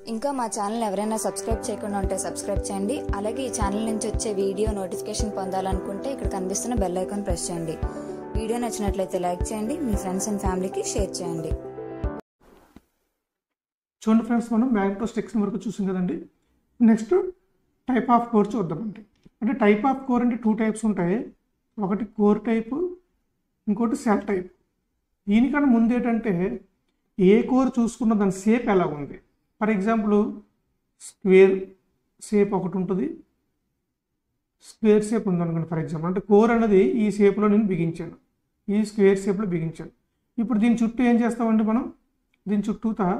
ఇంకా మా ఛానల్ ఎవరైనా సబ్స్క్రైబ్ చేయకుండా ఉంటే సబ్స్క్రైబ్ చేయండి అలాగే ఈ ఛానల్ నుంచి వచ్చే వీడియో నోటిఫికేషన్ పొందాలనుకుంటే ఇక్కడ కనిపిస్తున్న బెల్ ఐకాన్ ప్రెస్ చేయండి వీడియో నచ్చినట్లయితే లైక్ చేయండి మీ ఫ్రెండ్స్ అండ్ ఫ్యామిలీకి షేర్ చేయండి చూడండి ఫ్రెండ్స్ మనం మ్యాగ్నెటో స్టిక్స్ వరకు చూసాం కదండి నెక్స్ట్ టైప్ ఆఫ్ కోర్ చూద్దామండి అంటే టైప్ ఆఫ్ కోర్ అంటే టూ టైప్స్ ఉంటాయి ఒకటి కోర్ టైపు ఇంకోటి సెల్ టైప్ దీనికన్నా ముందు ఏంటంటే ఏ కోర్ చూసుకున్న దాని షేప్ ఎలా ఉంది ఫర్ ఎగ్జాంపుల్ స్క్వేర్ షేప్ ఒకటి ఉంటుంది స్క్వేర్ షేప్ ఉందనుకోండి ఫర్ ఎగ్జాంపుల్ అంటే కోర్ అనేది ఈ షేప్లో నేను బిగించాను ఈ స్క్వేర్ షేప్లో బిగించాను ఇప్పుడు దీని చుట్టూ ఏం చేస్తామండి మనం దీని చుట్టూతా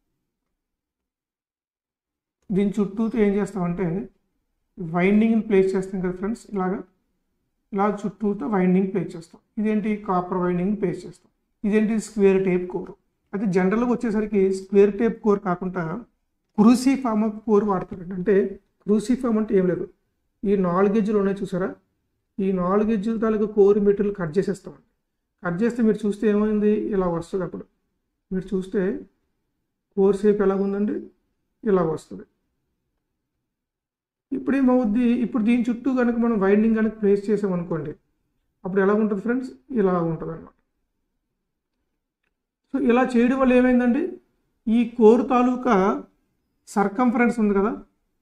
దీని చుట్టూతో ఏం చేస్తామంటే వైండింగ్ని ప్లేస్ చేస్తాం కదా ఫ్రెండ్స్ ఇలాగా ఇలా చుట్టూతో వైండింగ్ ప్లేస్ చేస్తాం ఇదేంటి కాపర్ వైండింగ్ ప్లేస్ చేస్తాం ఇదేంటి స్క్వేర్ టేప్ కోర్ అయితే జనరల్గా వచ్చేసరికి స్క్వేర్ టేప్ కోర్ కాకుండా క్రూసీ ఫామ్ ఆఫ్ కోర్ వాడతారండి అంటే క్రూసీ ఫామ్ అంటే ఏం లేదు ఈ నాలుగు ఎజ్జులు ఉన్నాయి చూసారా ఈ నాలుగు ఎజ్జుల తాలూకు కోర్ మెటీరియల్ కట్ చేసేస్తామండి కట్ చేస్తే మీరు చూస్తే ఏమైంది ఇలా వస్తుంది అప్పుడు మీరు చూస్తే కోర్ షేప్ ఎలా ఉందండి ఇలా వస్తుంది ఇప్పుడు ఏమవుద్ది ఇప్పుడు దీని చుట్టూ కనుక మనం వైండింగ్ కనుక ప్లేస్ చేసామనుకోండి అప్పుడు ఎలా ఉంటుంది ఫ్రెండ్స్ ఇలా ఉంటుంది అన్నమాట సో ఇలా చేయడం వల్ల ఏమైందండి ఈ కోర్ తాలూకా సర్కంఫరెన్స్ ఉంది కదా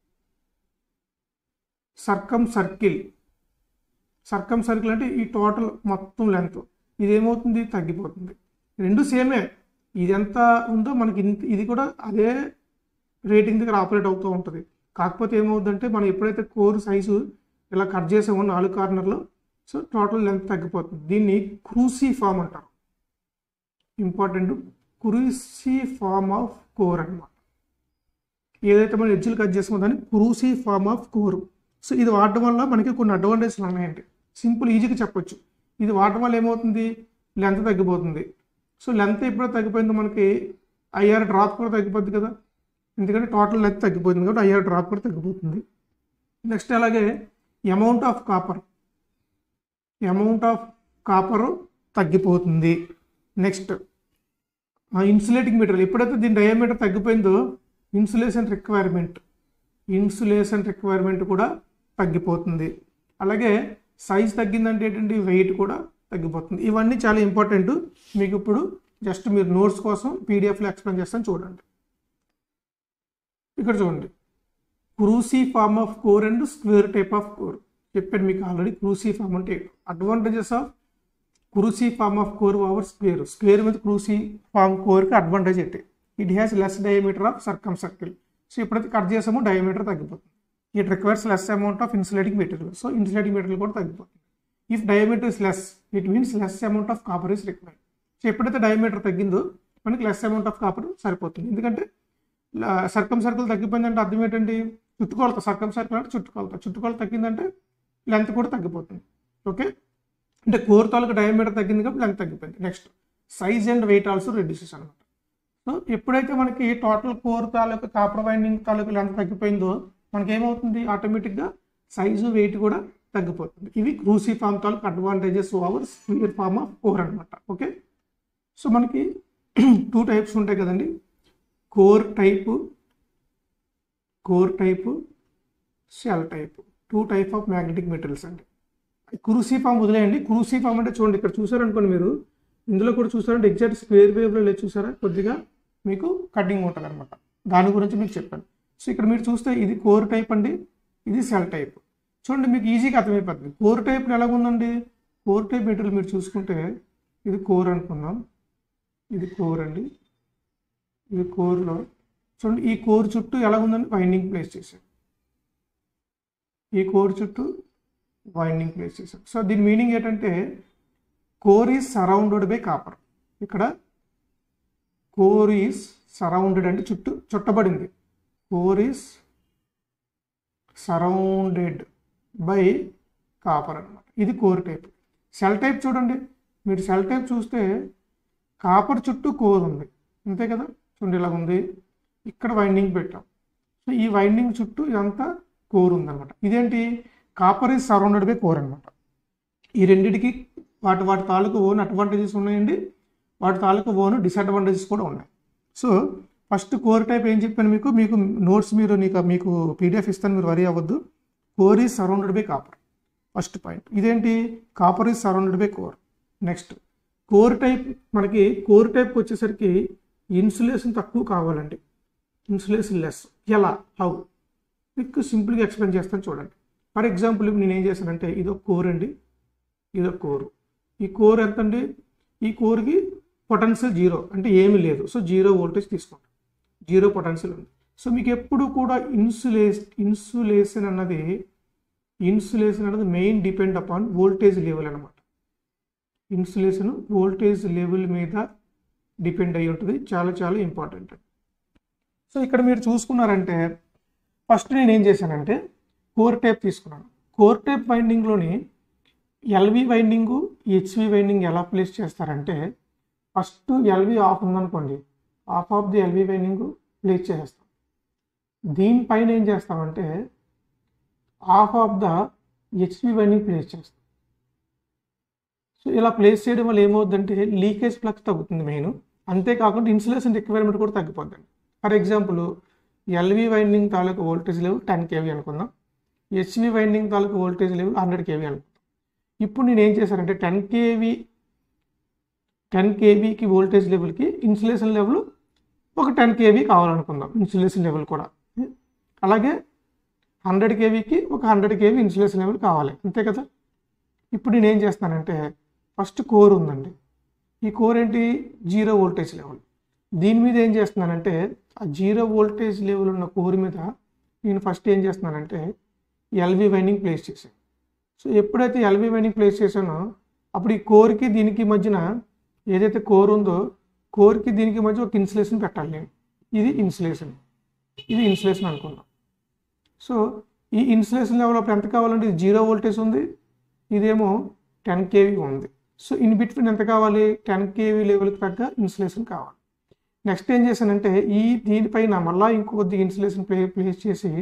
సర్కం సర్కిల్ సర్కం సర్కిల్ అంటే ఈ టోటల్ మొత్తం లెంత్ ఇదేమవుతుంది తగ్గిపోతుంది రెండు సేమే ఇది ఎంత ఉందో మనకి ఇంత ఇది కూడా అదే రేటింగ్ దగ్గర ఆపరేట్ అవుతూ ఉంటుంది కాకపోతే ఏమవుతుందంటే మనం ఎప్పుడైతే కోర్ సైజు ఇలా కట్ చేసామో నాలుగు కార్నర్లో సో టోటల్ లెంత్ తగ్గిపోతుంది దీన్ని క్రూసీ ఫామ్ అంటారు important cruciform of core అనమాట ఏదైతే మనం ఎడ్జ్లు కట్ చేసామో దాన్ని cruciform of core so ఇది వాడడం వల్ల మనకి కొన్ని అడ్వాంటేజ్లు ఉన్నాయండి సింపుల్ ఈజీగా చెప్పొచ్చు ఇది వాడడం వల్ల ఏమవుతుంది లెంత్ తగ్గిపోతుంది సో లెంత్ ఎప్పుడో తగ్గిపోయిందో మనకి ఐఆర్ డ్రాప్ కూడా తగ్గిపోద్ది కదా ఎందుకంటే టోటల్ లెంత్ తగ్గిపోతుంది కాబట్టి ఐఆర్ డ్రాప్ కూడా తగ్గిపోతుంది నెక్స్ట్ అలాగే amount of copper amount of copper తగ్గిపోతుంది నెక్స్ట్ ఇన్సులేటింగ్ మెటీరియల్ ఎప్పుడైతే దీని డయామీటర్ తగ్గిపోయిందో ఇన్సులేషన్ రిక్వైర్మెంట్ ఇన్సులేషన్ రిక్వైర్మెంట్ కూడా తగ్గిపోతుంది అలాగే సైజ్ తగ్గిందంటే ఏంటంటే వెయిట్ కూడా తగ్గిపోతుంది ఇవన్నీ చాలా ఇంపార్టెంట్ మీకు ఇప్పుడు జస్ట్ మీరు నోట్స్ కోసం పీడిఎఫ్లో ఎక్స్ప్లెయిన్ చేస్తాను చూడండి ఇక్కడ చూడండి cruciform of core and square type of core చెప్పాను మీకు ఆల్రెడీ క్రూసీ ఫార్మ్ అంటే advantages of cruciform of core over square square మీద క్రూసీ ఫార్మ్ కోర్కి అడ్వాంటేజ్ ఏంటి it has less diameter of circumcircle so ఎప్పుడైతే cut చేసామో diameter తగ్గిపోతుంది it requires less amount of insulating material so insulating material కూడా తగ్గిపోతుంది if diameter is less it means less amount of copper is required so ఎప్పుడైతే diameter తగ్గిందో మనకి less amount of copper సరిపోతుంది ఎందుకంటే సర్కం సర్కిల్ తగ్గిపోయిందంటే అర్థం ఏంటండి చుట్టుకొలత సర్కం సర్కిల్ అంటే చుట్టుకొలత చుట్టుకొలత తగ్గిందంటే లెంత్ కూడా తగ్గిపోతుంది ఓకే అంటే కోర్ తాలూకు డయామీటర్ తగ్గింది కాబట్టి లెంత్ తగ్గిపోయింది next size and weight also reduces అనమాట సో ఎప్పుడైతే మనకి టోటల్ కోర్ తాలూకు కాపర్ వైండింగ్ తాలూకు లెంత్ తగ్గిపోయిందో మనకి ఏమవుతుంది ఆటోమేటిక్గా సైజు వెయిట్ కూడా తగ్గిపోతుంది ఇవి క్రూసీ ఫామ్ తాలూకు advantages over square form of core అనమాట ఓకే సో మనకి టూ టైప్స్ ఉంటాయి కదండి core type core type shell type two type of magnetic materials అండి క్రూసీ ఫామ్ వదిలేయండి క్రూసీ ఫామ్ అంటే చూడండి ఇక్కడ చూసారనుకోండి మీరు ఇందులో కూడా చూసారంటే ఎగ్జాక్ట్ స్క్వేర్ వేవ్లో లేదు చూసారా కొద్దిగా మీకు కటింగ్ ఉంటుంది అనమాట దాని గురించి మీకు చెప్పాను సో ఇక్కడ మీరు చూస్తే ఇది కోర్ టైప్ అండి ఇది సెల్ టైప్ చూడండి మీకు ఈజీగా అర్థమైపోతుంది కోర్ టైప్ ఎలాగుందండి కోర్ టైప్ మెటీరియల్ మీరు చూసుకుంటే ఇది కోర్ అనుకుందాం ఇది కోర్ అండి ఇది కోర్లో చూడండి ఈ కోర్ చుట్టూ ఎలా ఉందండి వైండింగ్ ప్లేస్ చేశారు ఈ కోర్ చుట్టూ వైండింగ్ ప్లేస్ చేశారు సో దీని మీనింగ్ ఏంటంటే core is surrounded by copper ఇక్కడ కోర్ ఈజ్ సరౌండెడ్ అంటే చుట్టూ చుట్టబడింది core is surrounded by copper అనమాట ఇది కోర్ టైప్ సెల్ టైప్ చూడండి మీరు సెల్ టైప్ చూస్తే కాపర్ చుట్టూ కోర్ ఉంది అంతే కదా చూడండి ఇలా ఉంది ఇక్కడ వైండింగ్ పెట్టాం సో ఈ వైండింగ్ చుట్టూ ఇదంతా కోర్ ఉందన్నమాట ఇదేంటి copper is surrounded by core అనమాట ఈ రెండింటికి వాటి వాటి తాలూకు ఓన్ అడ్వాంటేజెస్ ఉన్నాయండి వాటి తాలూకు ఓన్ డిసడ్వాంటేజెస్ కూడా ఉన్నాయి సో ఫస్ట్ కోర్ టైప్ ఏం చెప్పాను మీకు మీకు నోట్స్ మీరు నీకు మీకు పీడిఎఫ్ ఇస్తాను మీరు వరి అవ్వద్దు core is surrounded by copper first point ఇదేంటి copper is surrounded by core next core type మనకి కోర్ టైప్కి వచ్చేసరికి ఇన్సులేషన్ తక్కువ కావాలండి ఇన్సులేషన్ లెస్ ఎలా హౌ మీకు సింపుల్గా ఎక్స్ప్లెయిన్ చేస్తాను చూడండి ఫర్ ఎగ్జాంపుల్ ఇప్పుడు నేను ఏం చేశానంటే ఇదొక కోర్ అండి ఇదొక కోరు ఈ కోర్ ఎంత అండి ఈ కోర్కి పొటెన్షియల్ జీరో అంటే ఏమీ లేదు సో జీరో వోల్టేజ్ తీసుకుంటాం జీరో పొటెన్షియల్ ఉంది సో మీకు ఎప్పుడు కూడా ఇన్సులేస్ ఇన్సులేషన్ అన్నది ఇన్సులేషన్ అనేది main depend upon voltage level అనమాట ఇన్సులేషన్ వోల్టేజ్ లెవెల్ మీద డిపెండ్ అయి ఉంటుంది చాలా చాలా ఇంపార్టెంట్ సో ఇక్కడ మీరు చూసుకున్నారంటే ఫస్ట్ నేను ఏం చేశానంటే కోర్ టైప్ తీసుకున్నాను కోర్ టైప్ వైండింగ్లోని ఎల్వి వైండింగు హెచ్వి వైండింగ్ ఎలా ప్లేస్ చేస్తారంటే ఫస్ట్ ఎల్వి ఆఫ్ ఉందనుకోండి of of the LV winding place చేసేస్తాం దీనిపైన ఏం చేస్తామంటే of of the HV winding place చేస్తాం సో ఇలా ప్లేస్ చేయడం వల్ల ఏమవుతుందంటే లీకేజ్ ఫ్లక్స్ తగ్గుతుంది మెయిన్ అంతేకాకుండా ఇన్సులేషన్ రిక్వైర్మెంట్ కూడా తగ్గిపోతుంది ఫర్ ఎగ్జాంపుల్ ఎల్వి వైండింగ్ తాలూకు వోల్టేజ్ లెవెల్ టెన్ కేవీ అనుకుందాం హెచ్వి వైండింగ్ తాలూకు వోల్టేజ్ లెవెల్ హండ్రెడ్ కేవీ అనుకుందాం ఇప్పుడు నేను ఏం చేశానంటే టెన్ కేవీ టెన్ కేవీకి వోల్టేజ్ లెవెల్కి ఇన్సులేషన్ లెవెల్ ఒక టెన్ కేవీ కావాలనుకుందాం ఇన్సులేషన్ లెవెల్ కూడా అలాగే హండ్రెడ్ కేవీకి ఒక హండ్రెడ్ కేవీ ఇన్సులేషన్ లెవెల్ కావాలి అంతే కదా ఇప్పుడు నేను ఏం చేస్తానంటే ఫస్ట్ కోర్ ఉందండి ఈ కోర్ ఏంటి జీరో వోల్టేజ్ లెవెల్ దీని మీద ఏం చేస్తున్నానంటే ఆ జీరో వోల్టేజ్ లెవెల్ ఉన్న కోర్ మీద నేను ఫస్ట్ ఏం చేస్తున్నానంటే ఎల్వి వైండింగ్ ప్లేస్ చేశాను సో ఎప్పుడైతే ఎల్వి వైండింగ్ ప్లేస్ చేశానో అప్పుడు ఈ కోర్కి దీనికి మధ్యన ఏదైతే కోర్ ఉందో కోర్కి దీనికి మధ్య ఒక ఇన్సులేషన్ పెట్టాలి నేను ఇది ఇన్సులేషన్ ఇది ఇన్సులేషన్ అనుకుందాం సో ఈ ఇన్సులేషన్ లెవెల్ అప్పుడు ఎంత కావాలంటే ఇది జీరో వోల్టేజ్ ఉంది ఇదేమో టెన్ కేవీ ఉంది సో ఇన్ బిట్వీన్ ఎంత కావాలి టెన్ కేవీ లెవెల్కి తగ్గ ఇన్సులేషన్ కావాలి నెక్స్ట్ ఏం చేశానంటే ఈ దీనిపైన మళ్ళీ ఇంకొద్దిగా ఇన్సులేషన్ ప్లే ప్లేస్ చేసి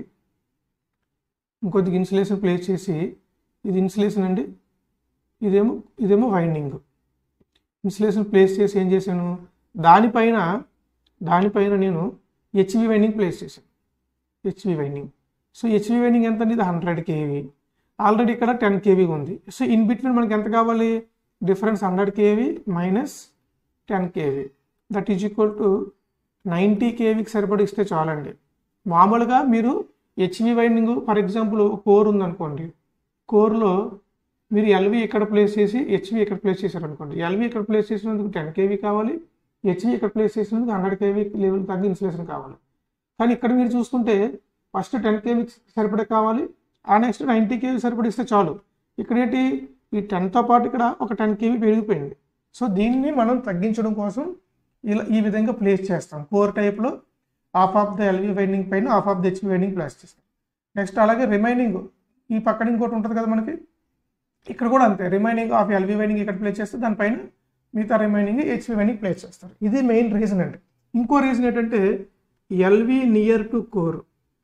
ఇంకొద్దిగా ఇన్సులేషన్ ప్లేస్ చేసి ఇది ఇన్సులేషన్ అండి ఇదేమో ఇదేమో వైండింగ్ ఇన్సులేషన్ ప్లేస్ చేసి ఏం చేశాను దానిపైన దానిపైన నేను హెచ్వి వైండింగ్ ప్లేస్ చేశాను HV winding so HV winding ఎంత అండి ఇది హండ్రెడ్ కేవీ ఆల్రెడీ ఇక్కడ టెన్ కేవీ ఉంది సో ఇన్ బిట్వీన్ మనకి ఎంత కావాలి difference hundred KV minus ten KV that is equal to ninety కేవీకి సరిపడి ఇస్తే చాలండి మామూలుగా మీరు HV winding for example core ఉందనుకోండి కోర్లో మీరు ఎల్వి ఇక్కడ ప్లేస్ చేసి హెచ్వి ఇక్కడ ప్లేస్ చేశారు అనుకోండి ఎల్వి ఇక్కడ ప్లేస్ చేసినందుకు టెన్ కేవీ కావాలి హెచ్వి ఇక్కడ ప్లేస్ చేసినందుకు హండ్రెడ్ కేవీ లెవెల్ తగ్గ ఇన్సులేషన్ కావాలి కానీ ఇక్కడ మీరు చూసుకుంటే ఫస్ట్ టెన్ కేవీ సరిపడే కావాలి ఆ నెక్స్ట్ నైంటీ కేవీ సరిపడిస్తే చాలు ఇక్కడ ఏంటి ఈ టెన్తో పాటు ఇక్కడ ఒక టెన్ కేవీ పెరిగిపోయింది సో దీన్ని మనం తగ్గించడం కోసం ఇలా ఈ విధంగా ప్లేస్ చేస్తాం కోర్ టైప్లో of of the LV winding పైన of of the HV winding place చేస్తాం నెక్స్ట్ అలాగే రిమైనింగ్ ఈ పక్కన ఇంకోటి ఉంటుంది కదా మనకి ఇక్కడ కూడా అంతే రిమైనింగ్ ఆఫ్ ఎల్వి వైండింగ్ ఇక్కడ ప్లేస్ చేస్తే దానిపైన మిగతా రిమైనింగ్ హెచ్వి వైండింగ్ ప్లేస్ చేస్తారు ఇది మెయిన్ రీజన్ అండి ఇంకో రీజన్ ఏంటంటే ఎల్వి నియర్ టు కోర్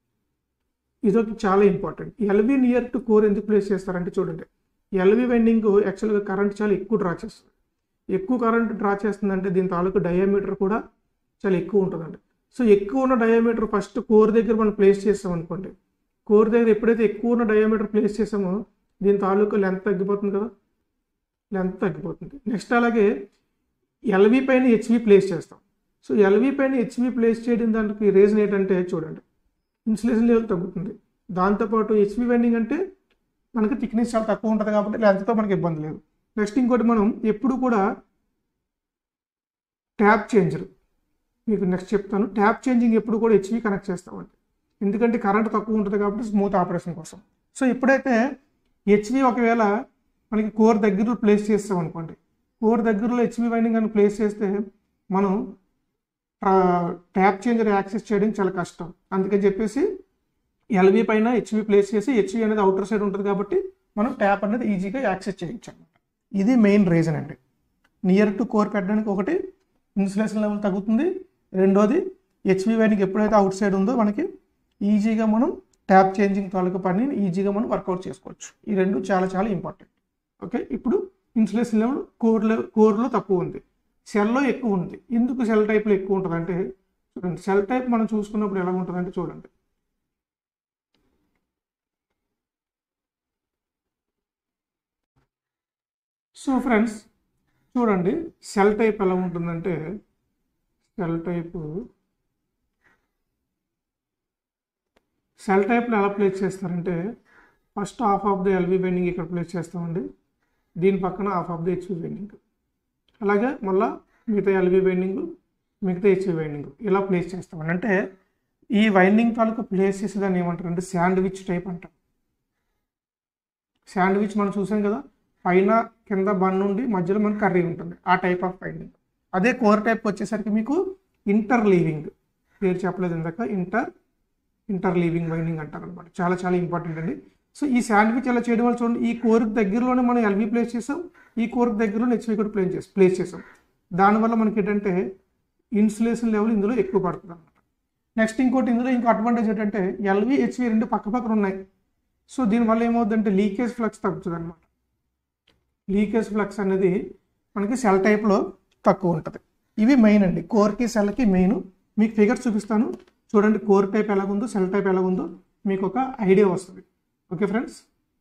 ఇదొక చాలా important LV near to core ఎందుకు ప్లేస్ చేస్తారంటే చూడండి ఎల్వి వైండింగ్ యాక్చువల్గా కరెంట్ చాలా ఎక్కువ డ్రా చేస్తుంది ఎక్కువ కరెంట్ డ్రా చేస్తుందంటే దీని తాలూకు డయామీటర్ కూడా చాలా ఎక్కువ ఉంటుందండి సో ఎక్కువ ఉన్న డయామీటర్ ఫస్ట్ కోర్ దగ్గర మనం ప్లేస్ చేస్తాం అనుకోండి కోర్ దగ్గర ఎప్పుడైతే ఎక్కువ ఉన్న డయామీటర్ ప్లేస్ చేసామో దీని తాలూకు లెంత్ తగ్గిపోతుంది కదా లెంత్ తగ్గిపోతుంది నెక్స్ట్ అలాగే ఎల్వి పైన హెచ్వి ప్లేస్ చేస్తాం సో ఎల్వి పైన హెచ్వి ప్లేస్ చేయడం దానికి రీజన్ ఏంటంటే చూడండి ఇన్సులేషన్ లెవెల్ తగ్గుతుంది దాంతోపాటు హెచ్వి వైండింగ్ అంటే మనకి థిక్నెస్ చాలా తక్కువ ఉంటుంది కాబట్టి లెంత్తో మనకి ఇబ్బంది లేదు నెక్స్ట్ ఇంకోటి మనం ఎప్పుడు కూడా ట్యాప్ చేంజర్ మీకు నెక్స్ట్ చెప్తాను ట్యాప్ చేంజింగ్ ఎప్పుడు కూడా హెచ్వి కనెక్ట్ చేస్తామండి ఎందుకంటే కరెంట్ తక్కువ ఉంటుంది కాబట్టి స్మూత్ ఆపరేషన్ కోసం సో ఎప్పుడైతే హెచ్వి ఒకవేళ మనకి కోర్ దగ్గరలో ప్లేస్ చేస్తాం అనుకోండి కోర్ దగ్గరలో హెచ్వి వైండింగ్ అని ప్లేస్ చేస్తే మనం ట్యాప్ చేంజర్ యాక్సెస్ చేయడం చాలా కష్టం అందుకని చెప్పేసి ఎల్వి పైన హెచ్వి ప్లేస్ చేసి హెచ్వి అనేది అవుటర్ సైడ్ ఉంటుంది కాబట్టి మనం ట్యాప్ అనేది ఈజీగా యాక్సెస్ చేయొచ్చు అనమాట ఇది మెయిన్ రీజన్ అండి నియర్ టు కోర్ పెట్టడానికి ఒకటి ఇన్సులేషన్ లెవెల్ తగ్గుతుంది రెండోది హెచ్వి వైండింగ్ ఎప్పుడైతే అవుట్ సైడ్ ఉందో మనకి ఈజీగా మనం ట్యాప్ చేంజింగ్ తాలూకు పనిని ఈజీగా మనం వర్కౌట్ చేసుకోవచ్చు ఈ రెండు చాలా చాలా ఇంపార్టెంట్ ఓకే ఇప్పుడు ఇన్సులేషన్ లెవెల్ కోర్ లెవెల్ కోర్లో తక్కువ ఉంది సెల్లో ఎక్కువ ఉంది ఎందుకు సెల్ టైప్లో ఎక్కువ ఉంటుంది అంటే చూడండి సెల్ టైప్ మనం చూసుకున్నప్పుడు ఎలా ఉంటుందంటే చూడండి సో ఫ్రెండ్స్ చూడండి సెల్ టైప్ ఎలా ఉంటుందంటే సెల్ టైపు సెల్ టైప్లో ఎలా ప్లేస్ చేస్తారంటే first half of the LV winding ఇక్కడ ప్లేస్ చేస్తామండి దీని పక్కన half of the HV winding అలాగే మళ్ళీ మిగతా ఎల్వి బైండింగ్ మిగతా హెచ్వి బైండింగ్ ఇలా ప్లేస్ చేస్తామండి అంటే ఈ వైండింగ్ తాలూకు ప్లేస్ చేసేదాన్ని ఏమంటారు అంటే శాండ్విచ్ టైప్ అంటారు శాండ్విచ్ మనం చూసాం కదా పైన కింద బన్ నుండి మధ్యలో మనకు కర్రీ ఉంటుంది ఆ టైప్ ఆఫ్ బైండింగ్ అదే కోర్ టైప్ వచ్చేసరికి మీకు ఇంటర్ లీవింగ్ పేరు చెప్పలేదు ఇందాక ఇంటర్ ఇంటర్ లీవింగ్ బైండింగ్ అంటారు అనమాట చాలా చాలా ఇంపార్టెంట్ అండి సో ఈ శాండ్విచ్ ఎలా చేయడం వల్ల చూడండి ఈ కోర్కి దగ్గరలోనే మనం ఎల్బీ ప్లేస్ చేసాం ఈ కోర్కి దగ్గరలోనే హెచ్వి కూడా ప్లేస్ చేసాం ప్లేస్ చేసాం దానివల్ల మనకి ఏంటంటే ఇన్సులేషన్ లెవెల్ ఇందులో ఎక్కువ పడుతుంది అనమాట నెక్స్ట్ ఇంకోటి ఇందులో ఇంకో అడ్వాంటేజ్ ఏంటంటే ఎల్వి హెచ్వి రెండు పక్క పక్కన ఉన్నాయి సో దీనివల్ల ఏమవుతుందంటే లీకేజ్ ఫ్లక్స్ తగ్గుతుంది అనమాట లీకేజ్ ఫ్లక్స్ అనేది మనకి సెల్ టైప్లో తక్కువ ఉంటుంది ఇవి మెయిన్ అండి కోర్కి సెల్కి మెయిన్ మీకు ఫిగర్స్ చూపిస్తాను చూడండి కోర్ టైప్ ఎలాగుందో సెల్ టైప్ ఎలాగుందో మీకు ఒక ఐడియా వస్తుంది ఓకే ఫ్రెండ్స్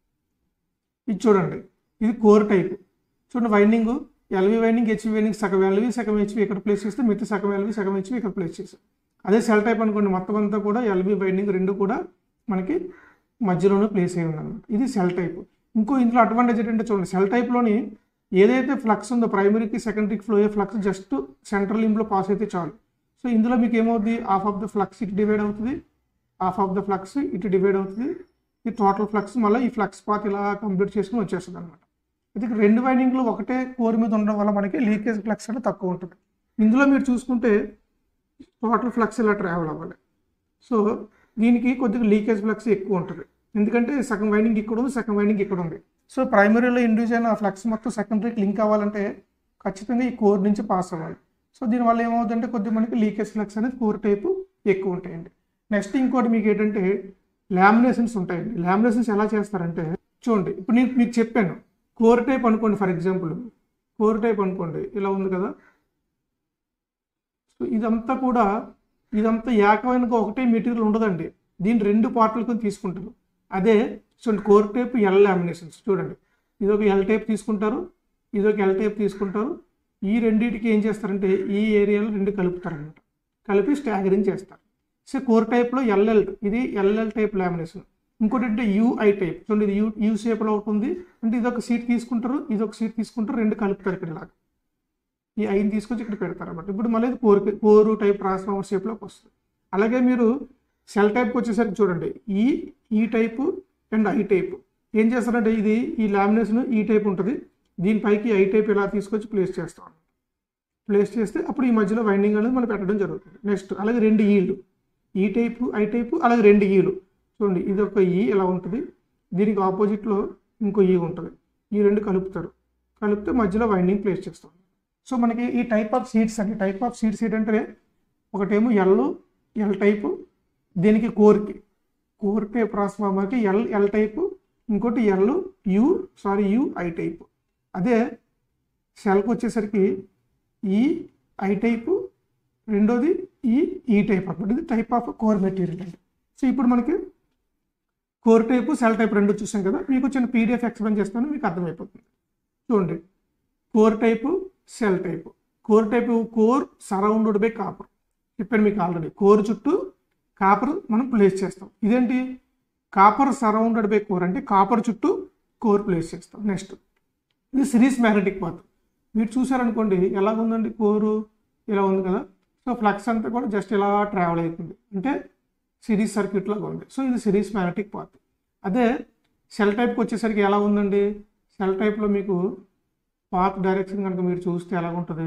ఇది చూడండి ఇది కోర్ టైప్ చూడండి winding LV winding HV winding సగం ఎల్వి సగం హెచ్వి ఇక్కడ ప్లేస్ చేస్తే మిగతా సగం ఎల్వి సగం హెచ్వి ఇక్కడ ప్లేస్ చేస్తాం అదే సెల్ టైప్ అనుకోండి మొత్తం అంతా కూడా ఎల్వి వైండింగ్ రెండు కూడా మనకి మధ్యలోనే ప్లేస్ అయి ఉందన్నమాట ఇది సెల్ టైప్ ఇంకో ఇందులో అడ్వాంటేజ్ ఏంటంటే చూడండి సెల్ టైప్లోని ఏదైతే ఫ్లక్స్ ఉందో ప్రైమరీకి సెకండరీకి ఫ్లో అయ్యే ఫ్లక్స్ జస్ట్ సెంట్రల్ లింబ్లో పాస్ అయితే చాలు సో ఇందులో మీకు ఏమవుతుంది హాఫ్ ఆఫ్ ద ఫ్లక్స్ ఇటు డివైడ్ అవుతుంది హాఫ్ ఆఫ్ ద ఫ్లక్స్ ఇటు డివైడ్ అవుతుంది ఈ టోటల్ ఫ్లక్స్ మళ్ళీ ఈ ఫ్లక్స్ పాత్ ఇలా కంప్లీట్ చేసుకుని వచ్చేస్తుంది అనమాట ఇది రెండు వైండింగ్లు ఒకటే కోర్ మీద ఉండడం వల్ల మనకి లీకేజ్ ఫ్లక్స్ అనేది తక్కువ ఉంటుంది ఇందులో మీరు చూసుకుంటే టోటల్ ఫ్లక్స్ ఇలా ట్రావెల్ అవ్వాలి సో దీనికి కొద్దిగా లీకేజ్ ఫ్లక్స్ ఎక్కువ ఉంటుంది ఎందుకంటే సగం వైండింగ్ ఇక్కడ ఉంది సగం వైండింగ్ ఇక్కడ ఉంది సో ప్రైమరీలో ఇండ్యూస్ అయిన ఆ ఫ్లక్స్ మొత్తం సెకండరీకి లింక్ అవ్వాలంటే ఖచ్చితంగా ఈ కోర్ నుంచి పాస్ అవ్వాలి సో దీనివల్ల ఏమవుతుందంటే కొద్దిగా మనకి లీకేజ్ ఫ్లక్స్ అనేది కోర్ టైపు ఎక్కువ ఉంటాయండి నెక్స్ట్ ఇంకోటి మీకు ఏంటంటే లామినేషన్స్ ఉంటాయండి లామినేషన్స్ ఎలా చేస్తారంటే చూడండి ఇప్పుడు నేను మీకు చెప్పాను కోర్ టైప్ అనుకోండి ఫర్ ఎగ్జాంపుల్ కోర్ టైప్ అనుకోండి ఇలా ఉంది కదా సో ఇదంతా కూడా ఇదంతా ఏకమైనగా ఒకటే మెటీరియల్ ఉండదండి దీని రెండు పార్ట్లకు తీసుకుంటారు అదే చూడండి కోర్ టైప్ ఎల్ లామినేషన్స్ చూడండి ఇది ఒక ఎల్ టైప్ తీసుకుంటారు ఇది ఒక ఎల్ టైప్ తీసుకుంటారు ఈ రెండింటికి ఏం చేస్తారంటే ఈ ఏరియాలో రెండు కలుపుతారనమాట కలిపి స్టాగరింగ్ చేస్తారు సో కోర్ టైప్లో ఎల్ఎల్ ఇది ఎల్ఎల్ టైప్ లామినేషన్ ఇంకోటి అంటే యూఐ టైప్ చూడండి ఇది యూ యూ షేప్లో ఒకటి ఉంది అంటే ఇది ఒక సీట్ తీసుకుంటారు ఇది ఒక సీట్ తీసుకుంటారు రెండు కలుపుతారు ఇక్కడ ఇలాగా ఈ ఐని తీసుకొచ్చి ఇక్కడ పెడతారు అనమాట ఇప్పుడు మళ్ళీ ఇది కోర్ కోరు టైప్ ట్రాన్స్ఫార్మర్ షేప్లోకి వస్తుంది అలాగే మీరు సెల్ టైప్కి వచ్చేసరికి చూడండి ఈ ఈ టైపు అండ్ ఐ టైప్ ఏం చేస్తారంటే ఇది ఈ లామినేషన్ ఈ టైప్ ఉంటుంది దీనిపైకి ఐ టైప్ ఇలా తీసుకొచ్చి ప్లేస్ చేస్తాం ప్లేస్ చేస్తే అప్పుడు ఈ మధ్యలో వైండింగ్ అనేది మనం పెట్టడం జరుగుతుంది నెక్స్ట్ అలాగే రెండు ఈళ్ళు ఈ టైపు ఐ టైపు అలాగే రెండు ఈలు చూడండి ఇది ఒక ఈ ఇలా ఉంటుంది దీనికి ఆపోజిట్లో ఇంకో ఈ ఉంటుంది ఈ రెండు కలుపుతారు కలిపితే మధ్యలో వైండింగ్ ప్లేస్ చేస్తాం సో మనకి ఈ టైప్ ఆఫ్ సీట్స్ అండి టైప్ ఆఫ్ సీట్ సీట్ అంటే ఒకటేమో ఎల్ ఎల్ టైపు దీనికి కోర్కి కోర్ టైప్ ట్రాన్స్ఫార్మర్కి ఎల్ ఎల్ టైపు ఇంకోటి L U sorry U I type అదే సెల్కి వచ్చేసరికి ఈ ఐ టైపు రెండోది ఈ ఈ టైప్ అనమాట ఇది టైప్ ఆఫ్ కోర్ మెటీరియల్ అండి సో ఇప్పుడు మనకి కోర్ టైపు సెల్ టైప్ రెండు చూసాం కదా మీకు చిన్న పీడిఎఫ్ ఎక్స్ప్లెయిన్ చేస్తాను మీకు అర్థమైపోతుంది చూడండి core type shell type core type core surrounded by copper చెప్పాను మీకు ఆల్రెడీ కోర్ చుట్టూ కాపర్ మనం ప్లేస్ చేస్తాం ఇదేంటి కాపర్ సరౌండెడ్ బై కోర్ అంటే కాపర్ చుట్టూ కోర్ ప్లేస్ చేస్తాం నెక్స్ట్ ఇది సిరీస్ మ్యాగ్నెటిక్ పాత్ మీరు చూసారనుకోండి ఎలా ఉందండి కోరు ఇలా ఉంది కదా సో ఫ్లక్స్ అంతా కూడా జస్ట్ ఇలా ట్రావెల్ అవుతుంది అంటే సిరీస్ సర్క్యూట్ లాగా ఉంది సో ఇది సిరీస్ మ్యాగ్నెటిక్ పాత్ అదే సెల్ టైప్కి వచ్చేసరికి ఎలా ఉందండి సెల్ టైప్లో మీకు పాత్ డైరెక్షన్ కనుక మీరు చూస్తే ఎలా ఉంటుంది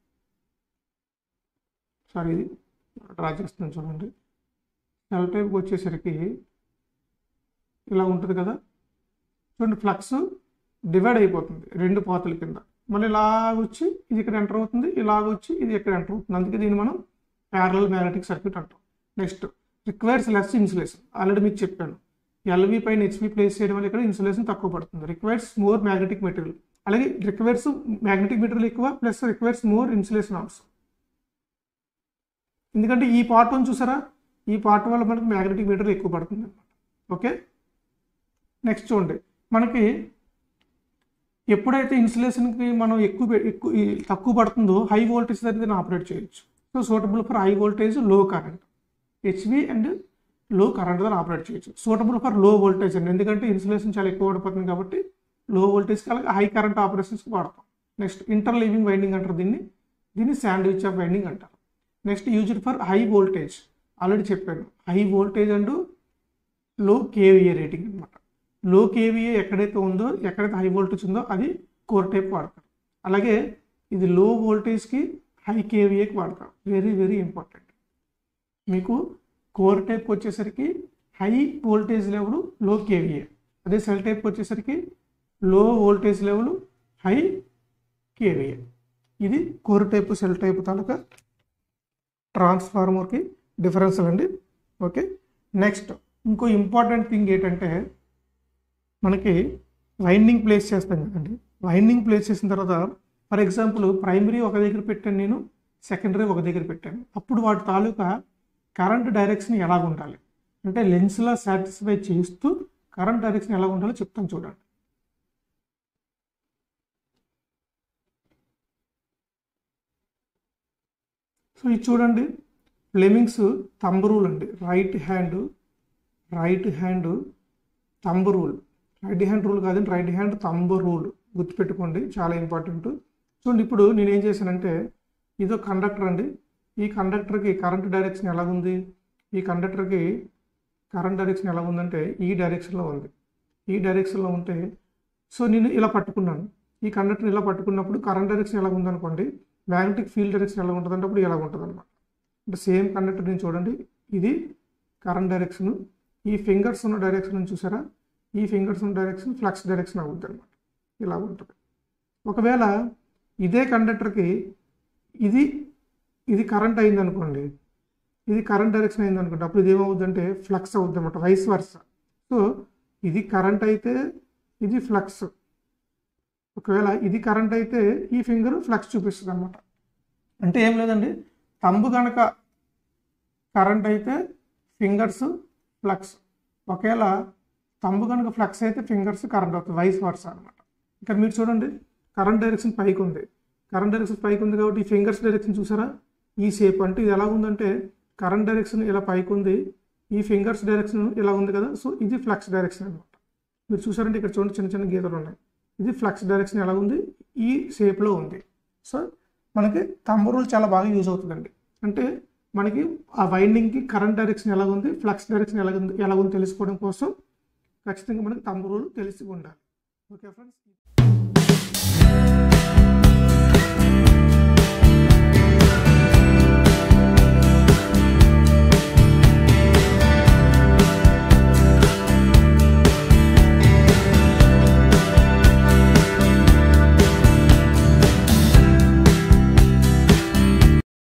సారీ ఇది డ్రా చేస్తున్నాను చూడండి సెల్ టైప్కి వచ్చేసరికి ఇలా ఉంటుంది కదా చూడండి ఫ్లక్స్ డివైడ్ అయిపోతుంది రెండు పాతల కింద మళ్ళీ ఇలాగ వచ్చి ఇది ఇక్కడ ఎంటర్ అవుతుంది ఇలాగ వచ్చి ఇది ఇక్కడ ఎంటర్ అవుతుంది అందుకే దీన్ని మనం ప్యారల్ మ్యాగ్నెటిక్ సర్క్యూట్ అంటాం next requires less insulation already మీకు చెప్పాను ఎల్వి పైన హెచ్పి ప్లేస్ చేయడం వల్ల ఇక్కడ ఇన్సులేషన్ తక్కువ పడుతుంది రిక్వైర్స్ మోర్ మ్యాగ్నెటిక్ మెటీరియల్ అలాగే రిక్వైర్స్ మ్యాగ్నెటిక్ మెటీరియల్ ఎక్కువ plus requires more insulation also ఎందుకంటే ఈ పార్ట్ వన్ చూసారా ఈ పార్ట్ వల్ల మనకి మ్యాగ్నెటిక్ మీటర్ ఎక్కువ పడుతుంది అనమాట ఓకే నెక్స్ట్ చూడండి మనకి ఎప్పుడైతే ఇన్సులేషన్కి మనం ఎక్కువ పె- ఎక్కువ ఈ తక్కువ పడుతుందో హై వోల్టేజ్ దగ్గర దీన్ని ఆపరేట్ చేయొచ్చు so suitable for high voltage low current HV and low current ద్వారా ఆపరేట్ చేయొచ్చు సూటబుల్ ఫర్ లో వోల్టేజ్ అండి ఎందుకంటే ఇన్సులేషన్ చాలా ఎక్కువ పడిపోతుంది కాబట్టి లో వోల్టేజ్కి అలాగే హై కరెంట్ ఆపరేషన్స్కి వాడతాం నెక్స్ట్ ఇంటర్ లివింగ్ వైండింగ్ అంటారు దీన్ని దీన్ని శాండ్విచ్ ఆఫ్ వైండింగ్ అంటారు next used for high voltage already చెప్పాను high voltage and low KVA rating అనమాట లో కేవీఏ ఎక్కడైతే ఉందో ఎక్కడైతే హై వోల్టేజ్ ఉందో అది కోర్ టైప్ వాడతారు అలాగే ఇది లో వోల్టేజ్కి హై కేవీఏకి వాడతారు వెరీ వెరీ ఇంపార్టెంట్ మీకు కోర్ టైప్ వచ్చేసరికి high voltage level low KVA అదే సెల్ టైప్ వచ్చేసరికి low voltage level high KVA ఇది కోర్ టైప్ సెల్ టైప్ తాలూకా ట్రాన్స్ఫార్మర్కి డిఫరెన్స్ అండి ఓకే నెక్స్ట్ ఇంకో ఇంపార్టెంట్ థింగ్ ఏంటంటే మనకి వైండింగ్ ప్లేస్ చేస్తాం కదండి వైండింగ్ ప్లేస్ చేసిన తర్వాత ఫర్ ఎగ్జాంపుల్ ప్రైమరీ ఒక దగ్గర పెట్టాను నేను సెకండరీ ఒక దగ్గర పెట్టాను అప్పుడు వాటి తాలూకా కరెంట్ డైరెక్షన్ ఎలాగ ఉండాలి అంటే లెన్స్లా సాటిస్ఫై చేస్తూ కరెంట్ డైరెక్షన్ ఎలా ఉండాలో చెప్తాను చూడండి సో ఇది చూడండి ఫ్లెమింగ్స్ తంబ్ రూల్ అండి right hand right hand thumb rule right hand rule కాదండి రైట్ హ్యాండ్ తంబ్ రూల్ గుర్తుపెట్టుకోండి చాలా ఇంపార్టెంట్ చూడండి ఇప్పుడు నేను ఏం చేశానంటే ఇదో కండక్టర్ అండి ఈ కండక్టర్కి కరెంట్ డైరెక్షన్ ఎలాగుంది ఈ కండక్టర్కి కరెంట్ డైరెక్షన్ ఎలా ఉందంటే ఈ డైరెక్షన్లో ఉంది ఈ డైరెక్షన్లో ఉంటే సో నేను ఇలా పట్టుకున్నాను ఈ కండక్టర్ ఇలా పట్టుకున్నప్పుడు కరెంట్ డైరెక్షన్ ఎలా ఉందనుకోండి మ్యాగ్నెటిక్ ఫీల్డ్ డైరెక్షన్ ఎలా ఉంటుంది అంటే అప్పుడు ఎలా ఉంటుంది అనమాట అంటే సేమ్ కండక్టర్ నేను చూడండి ఇది కరెంట్ డైరెక్షన్ ఈ ఫింగర్స్ ఉన్న డైరెక్షన్ చూసారా ఈ ఫింగర్స్ ఉన్న డైరెక్షన్ ఫ్లక్స్ డైరెక్షన్ అవుతుంది అనమాట ఇలా ఉంటుంది ఒకవేళ ఇదే కండక్టర్కి ఇది ఇది కరెంట్ అయింది అనుకోండి ఇది కరెంట్ డైరెక్షన్ అయింది అనుకోండి అప్పుడు ఇది ఏమవుద్ది అంటే ఫ్లక్స్ అవుద్ది అనమాట వైస్ వర్స సో ఇది కరెంట్ అయితే ఇది ఫ్లక్స్ ఒకవేళ ఇది కరెంట్ అయితే ఈ ఫింగర్ ఫ్లక్స్ చూపిస్తుంది అనమాట అంటే ఏం లేదండి తంబు కనుక కరెంట్ అయితే ఫింగర్స్ ఫ్లక్స్ ఒకవేళ తంబు కనుక ఫ్లక్స్ అయితే ఫింగర్స్ కరెంట్ అవుతుంది వైస్ వర్స అనమాట ఇక్కడ మీరు చూడండి కరెంట్ డైరెక్షన్ పైకి ఉంది కరెంట్ డైరెక్షన్ పైకి ఉంది కాబట్టి ఈ ఫింగర్స్ డైరెక్షన్ చూసారా ఈ షేప్ అంటే ఇది ఎలా ఉందంటే కరెంట్ డైరెక్షన్ ఇలా పైకి ఉంది ఈ ఫింగర్స్ డైరెక్షన్ ఇలా ఉంది కదా సో ఇది ఫ్లక్స్ డైరెక్షన్ అనమాట మీరు చూసారంటే ఇక్కడ చూడండి చిన్న చిన్న గీతలు ఉన్నాయి ఇది ఫ్లక్స్ డైరెక్షన్ ఎలా ఉంది ఈ షేప్లో ఉంది సో మనకి తంబ రూల్ చాలా బాగా యూజ్ అవుతుందండి అంటే మనకి ఆ వైండింగ్కి కరెంట్ డైరెక్షన్ ఎలా ఉంది ఫ్లక్స్ డైరెక్షన్ ఎలా ఉంది ఎలా ఉంది తెలుసుకోవడం కోసం ఖచ్చితంగా మనకి తంబ రూల్ తెలిసి ఉండాలి ఓకే ఫ్రెండ్స్